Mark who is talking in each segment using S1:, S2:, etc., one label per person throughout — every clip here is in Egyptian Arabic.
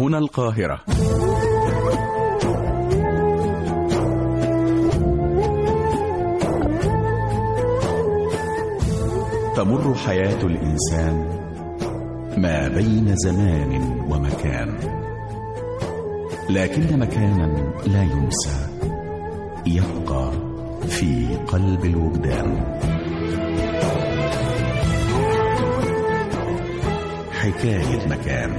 S1: هنا القاهرة تمر حياة الإنسان ما بين زمان ومكان لكن مكانا لا ينسى يبقى في قلب الوجدان حكاية مكان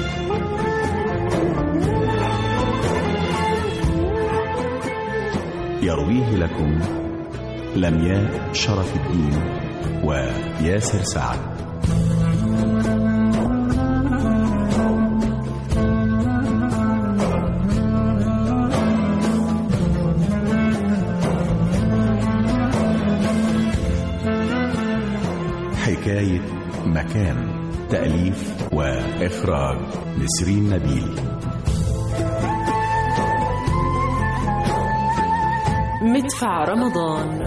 S1: يرويه لكم لمياء شرف الدين وياسر سعد حكاية مكان تأليف وإخراج نسرين نبيل
S2: مدفع رمضان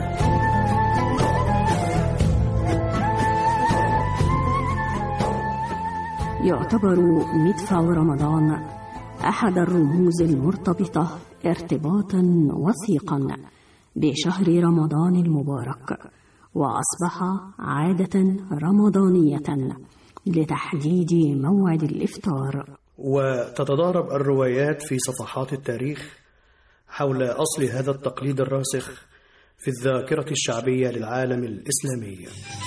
S3: يعتبر مدفع رمضان أحد الرموز المرتبطة ارتباطا وثيقا بشهر رمضان المبارك وأصبح عادة رمضانية لتحديد موعد الإفطار
S4: وتتضارب الروايات في صفحات التاريخ حول أصل هذا التقليد الراسخ في الذاكرة الشعبية للعالم الإسلامي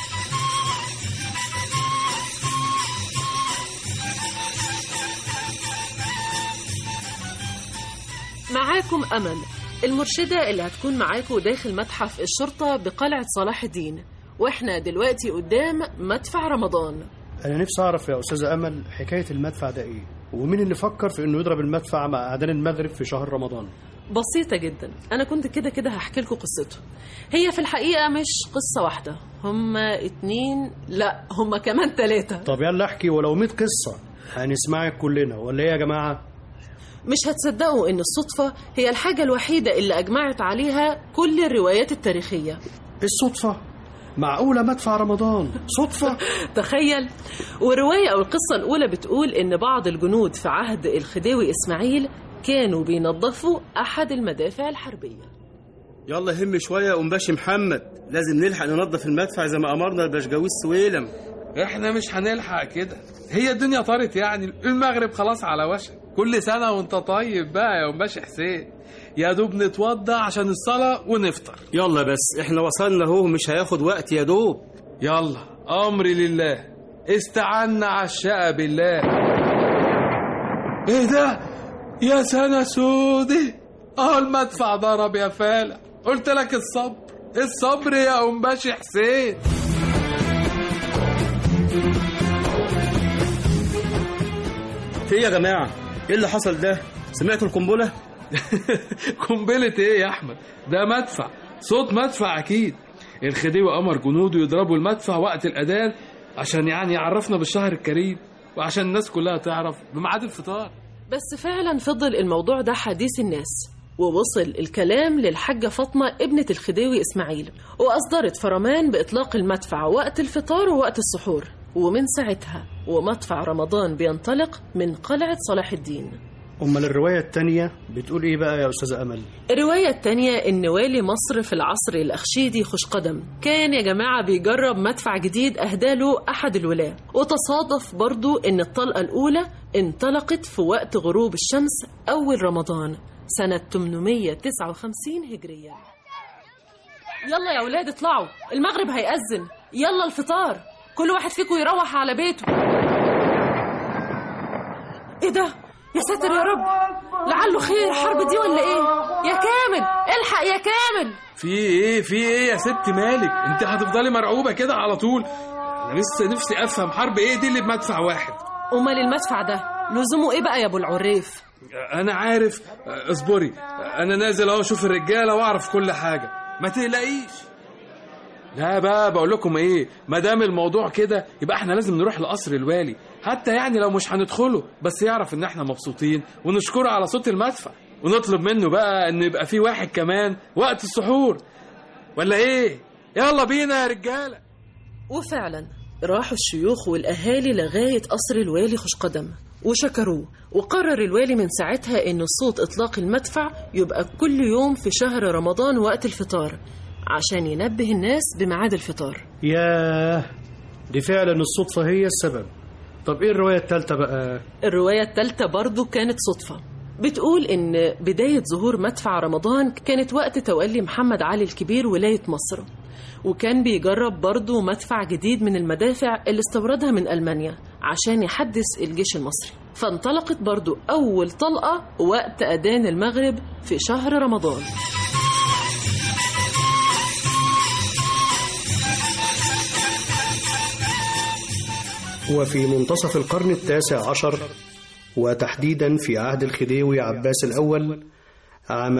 S2: معاكم أمل المرشدة اللي هتكون معاكم داخل متحف الشرطة بقلعة صلاح الدين واحنا دلوقتي قدام مدفع رمضان
S4: أنا نفسي أعرف يا أستاذة أمل حكاية المدفع ده إيه ومين اللي فكر في إنه يضرب المدفع مع أذان المغرب في شهر رمضان
S2: بسيطة جدا أنا كنت كده كده هحكي لكم قصته هي في الحقيقة مش قصة واحدة هما اتنين لا هما كمان تلاتة
S4: طب يلا احكي ولو 100 قصة هنسمعك كلنا ولا إيه يا جماعة
S2: مش هتصدقوا إن الصدفة هي الحاجة الوحيدة اللي أجمعت عليها كل الروايات التاريخية
S4: الصدفة معقولة مدفع رمضان صدفة
S2: تخيل والرواية أو القصة الأولى بتقول إن بعض الجنود في عهد الخديوي إسماعيل كانوا بينظفوا أحد المدافع الحربية
S5: يلا هم شوية يا قنباشي محمد لازم نلحق ننظف المدفع زي ما أمرنا البشجاوي سويلم
S6: احنا مش هنلحق كده هي الدنيا طارت يعني المغرب خلاص على وشك كل سنة وانت طيب بقى يا قنباشي حسين يا دوب نتوضى عشان الصلاة ونفطر
S5: يلا بس احنا وصلنا اهو مش هياخد وقت يا دوب
S6: يلا أمري لله استعنا عشاء بالله ايه ده يا سنة سودة اه المدفع ضرب يا فالح قلت لك الصبر الصبر يا قنباشي حسين
S5: في ايه يا جماعة ايه اللي حصل ده سمعتوا القنبلة
S6: قنبلة ايه يا احمد ده مدفع صوت مدفع اكيد الخديوي امر جنوده يضربوا المدفع وقت الاذان عشان يعني يعرفنا بالشهر الكريم وعشان الناس كلها تعرف بميعاد الفطار
S2: بس فعلا فضل الموضوع ده حديث الناس ووصل الكلام للحاجة فاطمة ابنة الخديوي إسماعيل وأصدرت فرمان بإطلاق المدفع وقت الفطار ووقت السحور ومن ساعتها ومدفع رمضان بينطلق من قلعة صلاح الدين
S4: أمال الرواية التانية بتقول إيه بقى يا أستاذة أمل
S2: الرواية التانية إن والي مصر في العصر الأخشيدي خشقدم كان يا جماعة بيجرب مدفع جديد أهداله أحد الولاة وتصادف برضو إن الطلقة الأولى انطلقت في وقت غروب الشمس أول رمضان سنة 859 هجرية يلا يا ولاد اطلعوا المغرب هيأذن يلا الفطار كل واحد فيكم يروح على بيته ايه ده يا ساتر يا رب لعله خير حرب دي ولا ايه يا كامل الحق يا كامل
S6: في ايه في ايه يا ست مالك انت هتفضلي مرعوبة كده على طول انا لسه نفسي افهم حرب ايه دي اللي بمدفع واحد
S2: امال المدفع ده لزومه ايه بقى يا ابو العريف
S6: انا عارف اصبري انا نازل اهو اشوف الرجاله واعرف كل حاجه ما تقلقيش لا بقى بقول لكم ايه ما دام الموضوع كده يبقى احنا لازم نروح لقصر الوالي حتى يعني لو مش هندخله بس يعرف ان احنا مبسوطين ونشكره على صوت المدفع ونطلب منه بقى ان يبقى في واحد كمان وقت السحور ولا ايه يلا بينا يا رجاله
S2: وفعلا راحوا الشيوخ والأهالي لغاية قصر الوالي خشقدم وشكروه وقرر الوالي من ساعتها ان صوت اطلاق المدفع يبقى كل يوم في شهر رمضان وقت الفطار عشان ينبه الناس بميعاد الفطار
S4: ياه دي فعلا الصدفة هي السبب طب ايه الرواية التالتة بقى
S2: الرواية الثالثة برضو كانت صدفة بتقول إن بداية ظهور مدفع رمضان كانت وقت تولي محمد علي الكبير ولاية مصر وكان بيجرب برضو مدفع جديد من المدافع اللي استوردها من ألمانيا عشان يحدث الجيش المصري فانطلقت برضو أول طلقة وقت أذان المغرب في شهر رمضان
S4: وفي منتصف القرن التاسع عشر وتحديدا في عهد الخديوي عباس الأول عام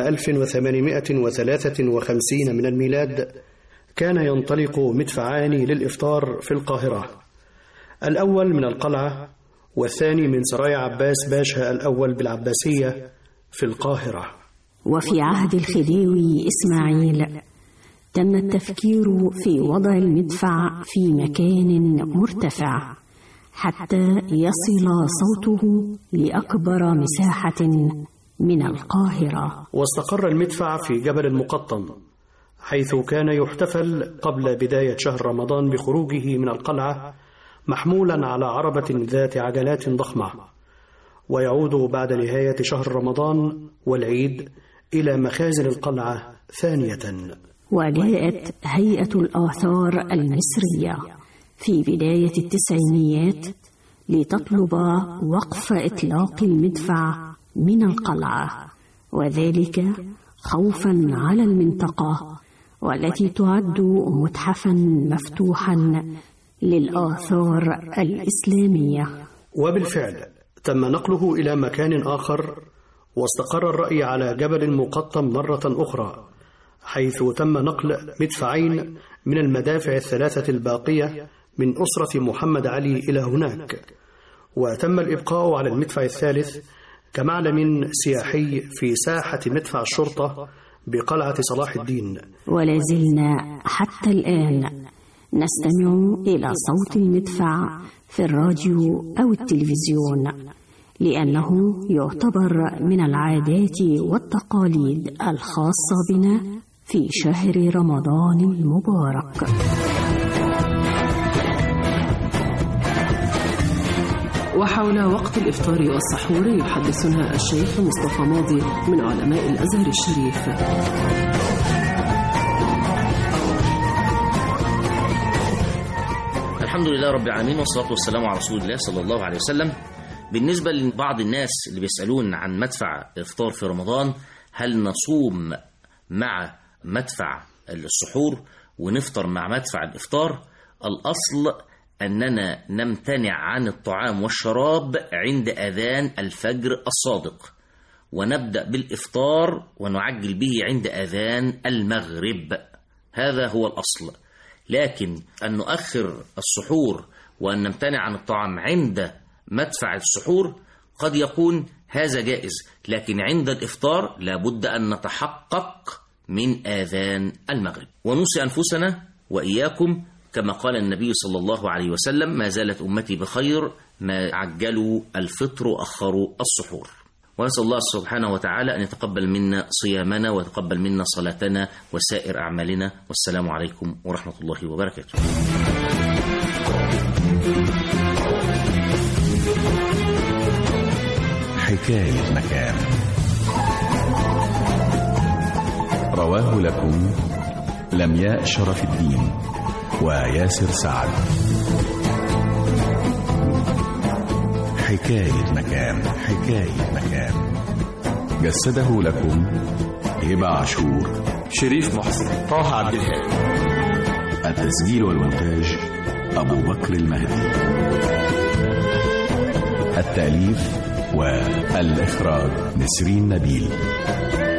S4: 1853 من الميلاد كان ينطلق مدفعان للإفطار في القاهرة الأول من القلعة والثاني من سراي عباس باشا الأول بالعباسية في القاهرة
S3: وفي عهد الخديوي إسماعيل تم التفكير في وضع المدفع في مكان مرتفع حتى يصل صوته لأكبر مساحة من القاهرة
S4: واستقر المدفع في جبل المقطم حيث كان يحتفل قبل بداية شهر رمضان بخروجه من القلعة محمولا على عربة ذات عجلات ضخمة ويعود بعد نهاية شهر رمضان والعيد إلى مخازن القلعة ثانية
S3: وجاءت هيئة الآثار المصرية في بداية التسعينيات لتطلب وقف إطلاق المدفع من القلعة وذلك خوفا على المنطقة والتي تعد متحفا مفتوحا للآثار الإسلامية
S4: وبالفعل تم نقله إلى مكان آخر واستقر الرأي على جبل مقطم مرة أخرى حيث تم نقل مدفعين من المدافع الثلاثة الباقية من أسرة محمد علي إلى هناك وتم الإبقاء على المدفع الثالث كمعلم سياحي في ساحة مدفع الشرطة بقلعة صلاح الدين
S3: ولا زلنا حتى الآن نستمع إلى صوت المدفع في الراديو أو التلفزيون لأنه يعتبر من العادات والتقاليد الخاصة بنا في شهر رمضان المبارك
S2: وحول وقت الإفطار والسحور يحدثنا الشيخ مصطفى ماضي من علماء الأزهر الشريف
S7: الحمد لله رب العالمين والصلاة والسلام على رسول الله صلى الله عليه وسلم بالنسبة لبعض الناس اللي بيسألون عن مدفع الإفطار في رمضان هل نصوم مع مدفع السحور ونفطر مع مدفع الإفطار الأصل أننا نمتنع عن الطعام والشراب عند أذان الفجر الصادق ونبدأ بالإفطار ونعجل به عند أذان المغرب هذا هو الأصل لكن أن نؤخر السحور وأن نمتنع عن الطعام عند مدفع السحور قد يكون هذا جائز لكن عند الإفطار لابد أن نتحقق من آذان المغرب ونوصي أنفسنا وإياكم كما قال النبي صلى الله عليه وسلم ما زالت أمتي بخير ما عجلوا الفطر وأخروا السحور ونسأل الله سبحانه وتعالى أن يتقبل منا صيامنا ويتقبل منا صلاتنا وسائر أعمالنا والسلام عليكم ورحمة الله وبركاته
S1: حكاية مكان رواه لكم لمياء شرف الدين وياسر سعد حكاية مكان حكاية مكان جسده لكم هبة عاشور
S6: شريف محسن طه عبد الهادي
S1: التسجيل والمونتاج أبو بكر المهدي التأليف والإخراج نسرين نبيل